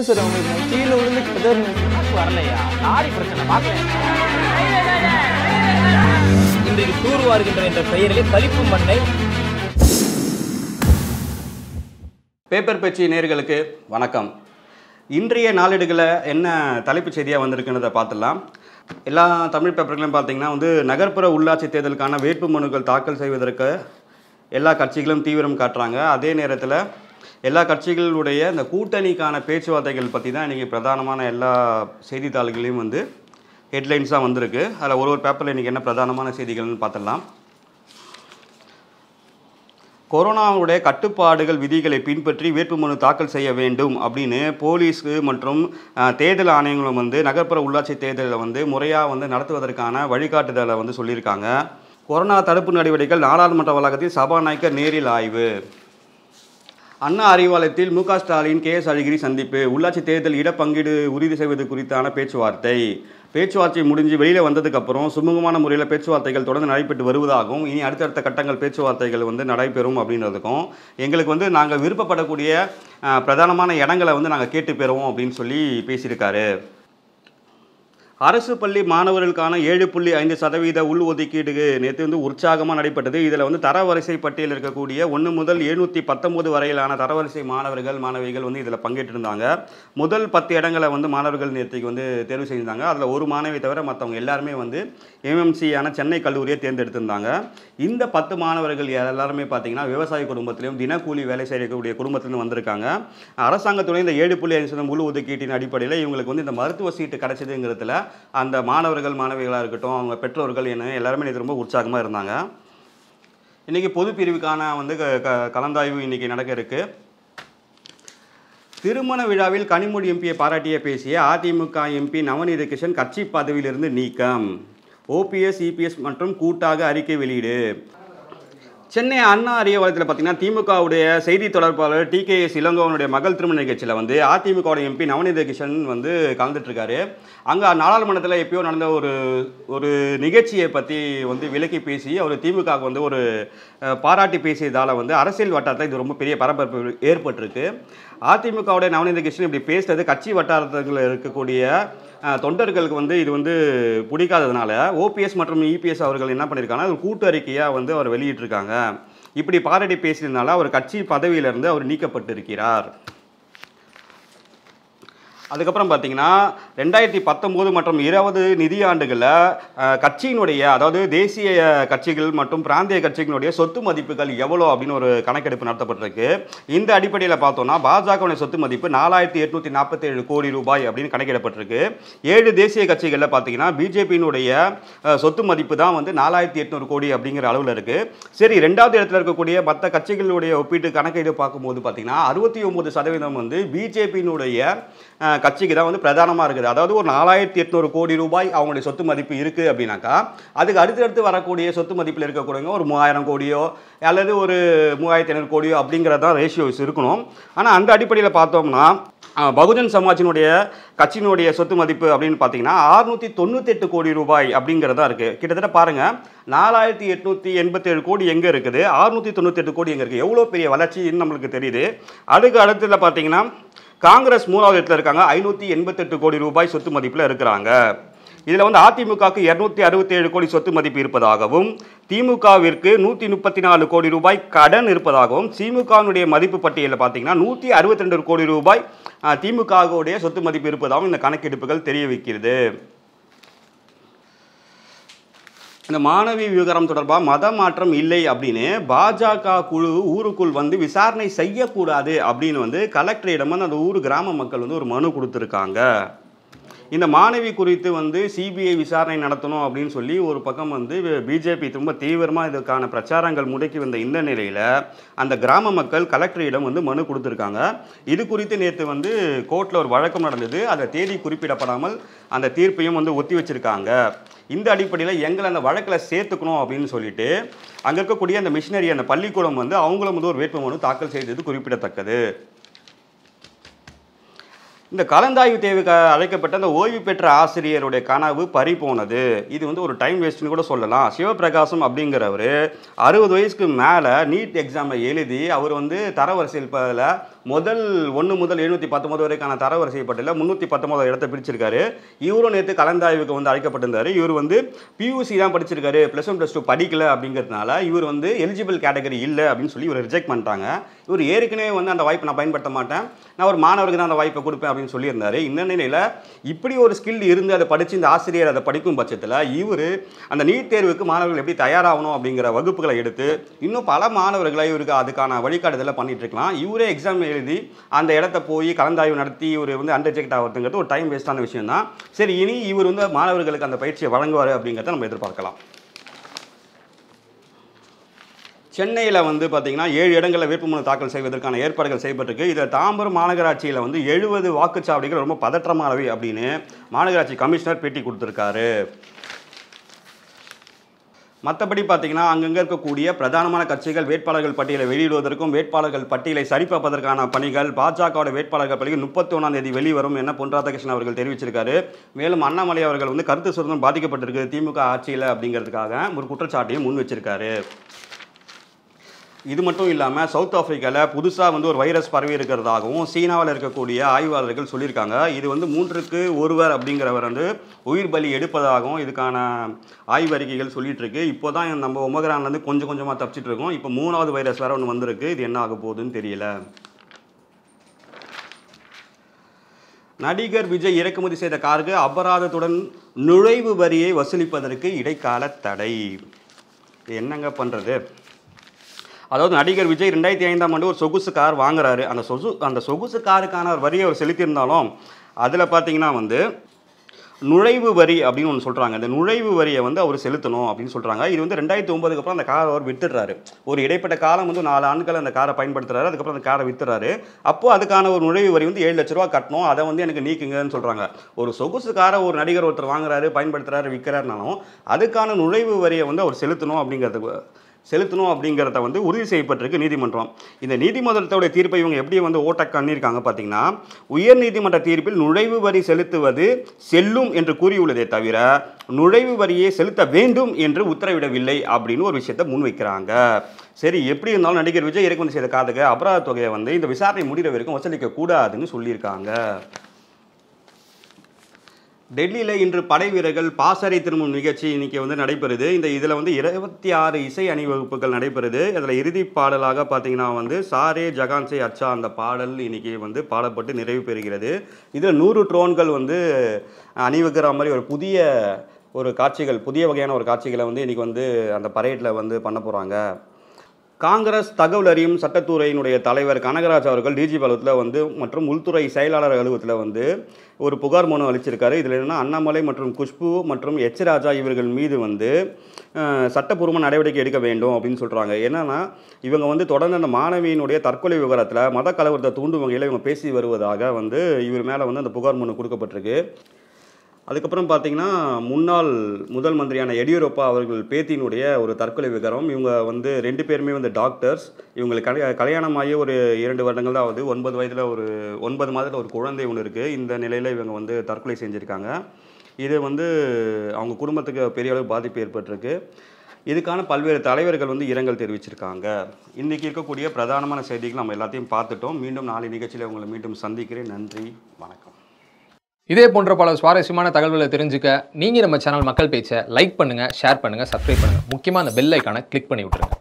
sir உங்களுக்கு நான் கீழே விழுந்து கதறினேன் உனக்கு வரலையா லாரி பிரச்சனை பார்க்கல இன்றைக்கு தூர்வாருகின்ற என்ற பெயரிலே கழிப்பு மண்ணை பேப்பர் பேச்சு நேர்களுக்கு வணக்கம் இன்றைய நாளேடுகளில் என்ன தலைப்புச் செய்தியாக வந்திருக்குன்றதை பார்த்துடலாம் எல்லா தமிழ் பேப்பர்களையும் பார்த்தீங்கன்னா வந்து நகர்ப்புற உள்ளாட்சி தேர்தலுக்கான வேட்பு மனுக்கள் தாக்கல் செய்வதற்கு எல்லா கட்சிகளும் தீவிரம் காட்டுறாங்க அதே நேரத்தில் எல்லா கட்சிகளுடைய இந்த கூட்டணிக்கான பேச்சுவார்த்தைகள் பற்றி தான் இன்றைக்கி பிரதானமான எல்லா செய்தித்தாள்களையும் வந்து ஹெட்லைன்ஸாக வந்திருக்கு அதில் ஒரு ஒரு பேப்பரில் இன்றைக்கி என்ன பிரதானமான செய்திகள்னு பார்த்துடலாம் கொரோனாவுடைய கட்டுப்பாடுகள் விதிகளை பின்பற்றி வேட்புமனு தாக்கல் செய்ய வேண்டும் அப்படின்னு போலீஸு மற்றும் அஹ், தேர்தல் ஆணையங்களும் வந்து நகர்ப்புற உள்ளாட்சி தேர்தலில் வந்து முறையாக வந்து நடத்துவதற்கான வழிகாட்டுதலை வந்து சொல்லியிருக்காங்க கொரோனா தடுப்பு நடவடிக்கைகள் நாடாளுமன்ற வளாகத்தில் சபாநாயகர் நேரில் ஆய்வு அண்ணா அறிவாலயத்தில் மு க ஸ்டாலின் கே எஸ் அழகிரி சந்திப்பு உள்ளாட்சி தேர்தல் இடப்பங்கீடு உறுதி செய்வது குறித்தான பேச்சுவார்த்தை பேச்சுவார்த்தை முடிஞ்சு வெளியில் வந்ததுக்கப்புறம் சுமூகமான முறையில் பேச்சுவார்த்தைகள் தொடர்ந்து நடைபெற்று வருவதாகவும் இனி அடுத்தடுத்த கட்டங்கள் பேச்சுவார்த்தைகள் வந்து நடைபெறும் அப்படின்றதுக்கும் எங்களுக்கு வந்து நாங்கள் விருப்பப்படக்கூடிய அஹ், பிரதானமான இடங்களை வந்து நாங்கள் கேட்டு பெறுவோம் அப்படின்னு சொல்லி பேசியிருக்காரு அரசு பள்ளி மாணவர்களுக்கான ஏழு புள்ளி ஐந்து சதவீத உள் ஒதுக்கீடு நேற்று வந்து உற்சாகமாக நடைபெற்றது இதில் வந்து தரவரிசை பட்டியலில் இருக்கக்கூடிய ஒன்று முதல் எழுநூற்றி பத்தொம்போது வரையிலான தரவரிசை மாணவர்கள் மாணவிகள் வந்து இதில் பங்கேற்றிருந்தாங்க முதல் பத்து இடங்களை வந்து மாணவர்கள் நேற்றுக்கு வந்து தேர்வு செய்திருந்தாங்க அதில் ஒரு மாணவி தவிர மற்றவங்க எல்லாருமே வந்து எம்எம்சியான சென்னை கல்லூரியை தேர்ந்தெடுத்திருந்தாங்க இந்த பத்து மாணவர்கள் எல்லாருமே பார்த்தீங்கன்னா விவசாய குடும்பத்திலையும் தினக்கூலி வேலை செய்யக்கூடிய குடும்பத்திலும் வந்திருக்காங்க அரசாங்கத்துடைய இந்த ஏழு புள்ளி ஐந்து சதவீதம் முழு ஒதுக்கீட்டின் அடிப்படையில் இவங்களுக்கு வந்து இந்த மருத்துவ சீட்டு கிடைச்சதுங்கிறதுல அந்த மாணவர்கள் மாணவிகளாக இருக்கட்டும் அவங்க பெற்றோர்கள் என்ன எல்லாருமே நேற்று ரொம்ப உற்சாகமாக இருந்தாங்க இன்றைக்கி பொது பிரிவுக்கான வந்து க- க- கலந்தாய்வு இன்றைக்கி நடக்க இருக்கு திருமண விழாவில் கனிமொழி எம்பியை பாராட்டிய பேசிய அதிமுக எம்பி நவநீத கிருஷ்ணன் கட்சி பதவியிலிருந்து நீக்கம் ஓபிஎஸ் இபிஎஸ் மற்றும் கூட்டாக அறிக்கை வெளியீடு சென்னை அண்ணா அறிவாலயத்தில் பார்த்தீங்கன்னா திமுகவுடைய செய்தி தொடர்பாளர் டி கே எஸ் இளங்கோவனுடைய மகள் திருமண நிகழ்ச்சியில் வந்து அதிமுகவோட எம்பி நவநீத கிருஷ்ணன் வந்து கலந்துட்டு இருக்காரு அங்கே நாடாளுமன்றத்தில் எப்பயோ நடந்த ஒரு ஒரு நிகழ்ச்சியை பற்றி வந்து விலக்கி பேசி அவர் திமுகவுக்கு வந்து ஒரு அஹ், பாராட்டி பேசியதால் வந்து அரசியல் வட்டாரத்தில் இது ரொம்ப பெரிய பரபரப்பு ஏற்பட்டிருக்கு அதிமுகவுடைய நவநீத கிருஷ்ணன் இப்படி பேசுறது கட்சி வட்டாரத்தில் இருக்கக்கூடிய அஹ், தொண்டர்களுக்கு வந்து இது வந்து பிடிக்காததுனால ஓபிஎஸ் மற்றும் இபிஎஸ் அவர்கள் என்ன பண்ணியிருக்காங்கன்னா ஒரு கூட்டு அறிக்கையாக வந்து அவர் வெளியிட்டிருக்காங்க இப்படி பாராட்டி பேசியதுனால அவர் கட்சி பதவியிலிருந்து அவர் நீக்கப்பட்டிருக்கிறார் அதுக்கப்புறம் பார்த்தீங்கன்னா ரெண்டாயிரத்தி பத்தொம்போது மற்றும் இருபது நிதியாண்டுகளில் அஹ், கட்சியினுடைய அதாவது தேசிய கட்சிகள் மற்றும் பிராந்திய கட்சிகளுடைய சொத்து மதிப்புகள் எவ்வளோ அப்படின்னு ஒரு கணக்கெடுப்பு நடத்தப்பட்டிருக்கு இந்த அடிப்படையில் பார்த்தோம்னா பாஜகவுடைய சொத்து மதிப்பு நாலாயிரத்தி எட்நூற்றி நாற்பத்தேழு கோடி ரூபாய் அப்படின்னு கணக்கிடப்பட்டிருக்கு ஏழு தேசிய கட்சிகளில் பார்த்தீங்கன்னா பிஜேபியினுடைய சொத்து மதிப்பு தான் வந்து நாலாயிரத்தி எட்நூறு கோடி அப்படிங்கிற அளவில் இருக்குது சரி ரெண்டாவது இடத்துல இருக்கக்கூடிய மற்ற கட்சிகளுடைய ஒப்பீட்டு கணக்கீடு பார்க்கும்போது பார்த்தீங்கன்னா அறுபத்தி ஒம்பது சதவீதம் வந்து பிஜேபியினுடைய கட்சிக்கு தான் வந்து பிரதானமாக இருக்குது அதாவது ஒரு நாலாயிரத்தி எட்நூறு கோடி ரூபாய் அவங்களுடைய சொத்து மதிப்பு இருக்குது அப்படின்னாக்கா அதுக்கு அடுத்தடுத்து வரக்கூடிய சொத்து மதிப்பில் இருக்கக்கூடியவங்க ஒரு மூவாயிரம் கோடியோ அல்லது ஒரு மூவாயிரத்தி ஐநூறு கோடியோ அப்படிங்கிறது தான் ரேஷியோஸ் இருக்கணும் ஆனால் அந்த அடிப்படையில் பார்த்தோம்னா அஹ், பகுஜன் சமாஜினுடைய கட்சியினுடைய சொத்து மதிப்பு அப்படின்னு பார்த்தீங்கன்னா அறுநூற்றி தொண்ணூத்தெட்டு கோடி ரூபாய் அப்படிங்கிறதா இருக்குது கிட்டத்தட்ட பாருங்கள் நாலாயிரத்தி எட்நூற்றி எண்பத்தேழு கோடி எங்கே இருக்குது அறுநூற்றி தொண்ணூத்தெட்டு கோடி எங்கே இருக்குது எவ்வளோ பெரிய வளர்ச்சின்னு நம்மளுக்கு தெரியுது அதுக்கு அடுத்துல பார்த்தீங்கன்னா காங்கிரஸ் மூணாவது இடத்துல இருக்காங்க ஐநூற்றி எண்பத்தெட்டு கோடி ரூபாய் சொத்து மதிப்பில் இருக்கிறாங்க இதில் வந்து அதிமுகவுக்கு இரநூத்தி அறுபத்தேழு கோடி சொத்து மதிப்பு இருப்பதாகவும் திமுகவிற்கு நூற்றி முப்பத்தி நாலு கோடி ரூபாய் கடன் இருப்பதாகவும் திமுகவினுடைய மதிப்பு பட்டியலில் பார்த்தீங்கன்னா நூற்றி அறுபத்தி ரெண்டு கோடி ரூபாய் அஹ், திமுகவுடைய சொத்து மதிப்பு இருப்பதாகவும் இந்த கணக்கெடுப்புகள் தெரிய வைக்கிறது இந்த மாணவி விவகாரம் தொடர்பாக மத மாற்றம் இல்லை அப்படின்னு பாஜக குழு ஊருக்குள் வந்து விசாரணை செய்யக்கூடாது அப்படின்னு வந்து கலெக்டரிடம் வந்து அந்த ஊர் கிராம மக்கள் வந்து ஒரு மனு கொடுத்துருக்காங்க இந்த மாணவி குறித்து வந்து சிபிஐ விசாரணை நடத்தணும் அப்படின்னு சொல்லி ஒரு பக்கம் வந்து பிஜேபி ரொம்ப தீவிரமாக இதுக்கான பிரச்சாரங்கள் முடக்கி வந்த இந்த நிலையில் அந்த கிராம மக்கள் கலெக்டரிடம் வந்து மனு கொடுத்துருக்காங்க இது குறித்து நேற்று வந்து கோர்ட்டில் ஒரு வழக்கம் நடந்தது அந்த தேதி குறிப்பிடப்படாமல் அந்த தீர்ப்பையும் வந்து ஒத்தி வச்சிருக்காங்க இந்த அடிப்படையில் எங்களை அந்த வழக்கில் சேர்த்துக்கணும் அப்படின்னு சொல்லிட்டு அங்கே இருக்கக்கூடிய அந்த மிஷினரி அந்த பள்ளிக்கூடம் வந்து அவங்களும் வந்து ஒரு வேட்புமனு தாக்கல் செய்தது குறிப்பிடத்தக்கது இந்த கலந்தாய்வு தேவைக்கு அழைக்கப்பட்ட அந்த ஓய்வு பெற்ற ஆசிரியருடைய கனவு பறி போனது இது வந்து ஒரு டைம் வேஸ்ட்னு கூட சொல்லலாம் சிவபிரகாசம் அப்படிங்கிறவர் அறுபது வயசுக்கு மேலே நீட் எக்ஸாமை எழுதி அவர் வந்து தரவரிசையில் முதல் ஒன்று முதல் எழுநூற்றி பத்தொன்பது வரைக்கான தரவரிசை பட்டியலில் முந்நூற்றி பத்தொன்பது இடத்தை பிடிச்சிருக்காரு இவரும் நேற்று கலந்தாய்வுக்கு வந்து அழைக்கப்பட்டிருந்தார் இவர் வந்து பியூசி தான் படிச்சிருக்காரு ப்ளஸ் ஒன் ப்ளஸ் டூ படிக்கல அப்படிங்கிறதுனால இவர் வந்து எலிஜிபிள் கேட்டகரி இல்லை அப்படின்னு சொல்லி இவர் ரிஜெக்ட் பண்ணிட்டாங்க இவர் ஏற்கனவே வந்து அந்த வாய்ப்பை நான் பயன்படுத்த மாட்டேன் நான் ஒரு மாணவருக்கு தான் அந்த வாய்ப்பை கொடுப்பேன் அப்படின்னு சொல்லியிருந்தாரு இந்த நிலையில் இப்படி ஒரு ஸ்கில் இருந்து அதை படித்து இந்த ஆசிரியர் அதை படிக்கும் பட்சத்தில் இவர் அந்த நீட் தேர்வுக்கு மாணவர்கள் எப்படி தயாராகணும் அப்படிங்கிற வகுப்புகளை எடுத்து இன்னும் பல மாணவர்களை இவருக்கு அதுக்கான வழிகாட்டுதலை பண்ணிட்டு இருக்கலாம் இவரே எக்ஸாம் எழுதி அந்த இடத்த போய் கலந்தாய்வு நடத்தி இவர் வந்து அண்டர்டேக்ட் ஆகிறதுங்கிறது ஒரு டைம் வேஸ்டான விஷயம் தான் சரி இனி இவர் வந்து மாணவர்களுக்கு அந்த பயிற்சியை வழங்குவார் அப்படிங்கிறத நம்ம எதிர்பார்க்கலாம் சென்னையில் வந்து பார்த்தீங்கன்னா ஏழு இடங்களில் வேட்புமனு தாக்கல் செய்வதற்கான ஏற்பாடுகள் செய்யப்பட்டிருக்கு இதில் தாம்பரம் மாநகராட்சியில் வந்து எழுபது வாக்குச்சாவடிகள் ரொம்ப பதற்றமானவை அப்படின்னு மாநகராட்சி கமிஷனர் பேட்டி கொடுத்துருக்காரு மற்றபடி பார்த்தீங்கன்னா அங்கங்கே இருக்கக்கூடிய பிரதானமான கட்சிகள் வேட்பாளர்கள் பட்டியலை வெளியிடுவதற்கும் வேட்பாளர்கள் பட்டியலை சரிபார்ப்பதற்கான பணிகள் பாஜகவோட வேட்பாளர்கள் பட்டியல் முப்பத்தி ஒன்றாம் தேதி வெளிவரும் என பொன் ராதாகிருஷ்ணன் அவர்கள் தெரிவிச்சிருக்காரு மேலும் அண்ணாமலை அவர்கள் வந்து கருத்து சுதந்திரம் பாதிக்கப்பட்டிருக்கு திமுக ஆட்சியில் அப்படிங்கிறதுக்காக ஒரு குற்றச்சாட்டையும் முன் வச்சிருக்காரு இது மட்டும் இல்லாமல் சவுத் ஆப்பிரிக்காவில் புதுசாக வந்து ஒரு வைரஸ் பரவி இருக்கிறதாகவும் சீனாவில் இருக்கக்கூடிய ஆய்வாளர்கள் சொல்லியிருக்காங்க இது வந்து மூன்றுக்கு ஒருவர் அப்படிங்கிறவர் வந்து உயிர் பலி எடுப்பதாகவும் இதுக்கான ஆய்வறிக்கைகள் சொல்லிட்டு இருக்கு இப்போ தான் நம்ம ஒமகரான்லேருந்து கொஞ்சம் கொஞ்சமாக தப்பிச்சிட்டு இருக்கோம் இப்போ மூணாவது வைரஸ் வேற ஒன்று வந்திருக்கு இது என்ன ஆக போகுதுன்னு தெரியல நடிகர் விஜய் இறக்குமதி செய்த காருக்கு அபராதத்துடன் நுழைவு வரியை வசூலிப்பதற்கு இடைக்கால தடை இது என்னங்க பண்ணுறது அதாவது நடிகர் விஜய் ரெண்டாயிரத்தி ஐந்தாம் ஆண்டு ஒரு சொகுசு கார் வாங்குறாரு அந்த சொகு அந்த சொகுசு காருக்கான ஒரு வரியை அவர் செலுத்தியிருந்தாலும் அதில் பார்த்தீங்கன்னா வந்து நுழைவு வரி அப்படின்னு ஒன்று சொல்கிறாங்க இந்த நுழைவு வரியை வந்து அவர் செலுத்தணும் அப்படின்னு சொல்கிறாங்க இது வந்து ரெண்டாயிரத்தி ஒன்பதுக்கு அப்புறம் அந்த காரை அவர் வித்துடுறாரு ஒரு இடைப்பட்ட காலம் வந்து நாலு ஆண்டுகள் அந்த காரை பயன்படுத்துறாரு அதுக்கப்புறம் அந்த காரை வித்துறாரு அப்போ அதுக்கான ஒரு நுழைவு வரி வந்து ஏழு லட்ச ரூபா கட்டணும் அதை வந்து எனக்கு நீக்குங்கன்னு சொல்கிறாங்க ஒரு சொகுசு காரை ஒரு நடிகர் ஒருத்தர் வாங்குறாரு பயன்படுத்துறாரு விற்கிறாருனாலும் அதுக்கான நுழைவு வரியை வந்து அவர் செலுத்தணும் அப்படிங்கிறதுக்கு செலுத்தணும் அப்படிங்கிறத வந்து உறுதி செய்யப்பட்டிருக்கு நீதிமன்றம் இந்த நீதிமன்றத்தோட தீர்ப்பை இவங்க எப்படி வந்து ஓட்ட கண்ணிருக்காங்க பார்த்தீங்கன்னா உயர் நீதிமன்ற தீர்ப்பில் நுழைவு வரி செலுத்துவது செல்லும் என்று கூறியுள்ளதே தவிர நுழைவு வரியை செலுத்த வேண்டும் என்று உத்தரவிடவில்லை அப்படின்னு ஒரு விஷயத்தை முன்வைக்கிறாங்க சரி எப்படி இருந்தாலும் நடிகர் விஜய் இறக்குமதி செய்த காதுக்கு அபராத தொகையை வந்து இந்த விசாரணை முடிகிற வரைக்கும் வசூலிக்க கூடாதுன்னு சொல்லியிருக்காங்க டெல்லியில் இன்று படை வீரர்கள் பாசறை திரும்பும் நிகழ்ச்சி இன்னைக்கு வந்து நடைபெறுது இந்த இதில் வந்து இருபத்தி ஆறு இசை அணிவகுப்புகள் நடைபெறுது அதில் இறுதி பாடலாக பார்த்தீங்கன்னா வந்து சாரே ஜகான்சே அச்சா அந்த பாடல் இன்னைக்கு வந்து பாடப்பட்டு நிறைவு பெறுகிறது இதில் நூறு ட்ரோன்கள் வந்து அணிவகுக்கிற மாதிரி ஒரு புதிய ஒரு காட்சிகள் புதிய வகையான ஒரு காட்சிகளை வந்து இன்னைக்கு வந்து அந்த பரேட்டில் வந்து பண்ண போகிறாங்க காங்கிரஸ் தகவல் அறியும் சட்டத்துறையினுடைய தலைவர் கனகராஜ் அவர்கள் டிஜிபி அலுவலகத்தில் வந்து மற்றும் உள்துறை செயலாளர் அலுவலகத்தில் வந்து ஒரு புகார் மனு அளிச்சிருக்காரு இதில் என்னன்னா அண்ணாமலை மற்றும் குஷ்பு மற்றும் எச் ராஜா இவர்கள் மீது வந்து அஹ், சட்டப்பூர்வ நடவடிக்கை எடுக்க வேண்டும் அப்படின்னு சொல்கிறாங்க என்னன்னா இவங்க வந்து தொடர்ந்து அந்த மாணவியினுடைய தற்கொலை விவகாரத்தில் மத கலவரத்தை தூண்டும் வகையில் இவங்க பேசி வருவதாக வந்து இவர் மேலே வந்து அந்த புகார் மனு கொடுக்கப்பட்டிருக்கு அதுக்கப்புறம் பார்த்தீங்கன்னா முன்னாள் முதல் மந்திரியான எடியூரப்பா அவர்கள் பேத்தியினுடைய ஒரு தற்கொலை விகாரம் இவங்க வந்து ரெண்டு பேருமே வந்து டாக்டர்ஸ் இவங்களுக்கு கல்யா கல்யாணமாகி ஒரு இரண்டு வருடங்கள் தான் ஆகுது ஒன்பது வயதில் ஒரு ஒன்பது மாதத்தில் ஒரு குழந்தை ஒன்று இருக்குது இந்த நிலையில் இவங்க வந்து தற்கொலை செஞ்சுருக்காங்க இது வந்து அவங்க குடும்பத்துக்கு பெரிய அளவு பாதிப்பு ஏற்பட்டிருக்கு இதுக்கான பல்வேறு தலைவர்கள் வந்து இரங்கல் தெரிவிச்சிருக்காங்க இன்றைக்கி இருக்கக்கூடிய பிரதானமான செய்திகள் நம்ம எல்லாத்தையும் பார்த்துட்டோம் மீண்டும் நாளை நிகழ்ச்சியில் உங்களை மீண்டும் சந்திக்கிறேன் நன்றி வணக்கம் இதே போன்ற பல சுவாரஸ்யமான தகவல்களை தெரிஞ்சுக்க நீங்கள் நம்ம சேனல் மக்கள் பேச்சை லைக் பண்ணுங்கள் ஷேர் பண்ணுங்கள் சப்ஸ்கிரைப் பண்ணுங்கள் முக்கியமாக அந்த பெல் ஐக்கானை கிளிக் பண்ணி விட்டுருங்க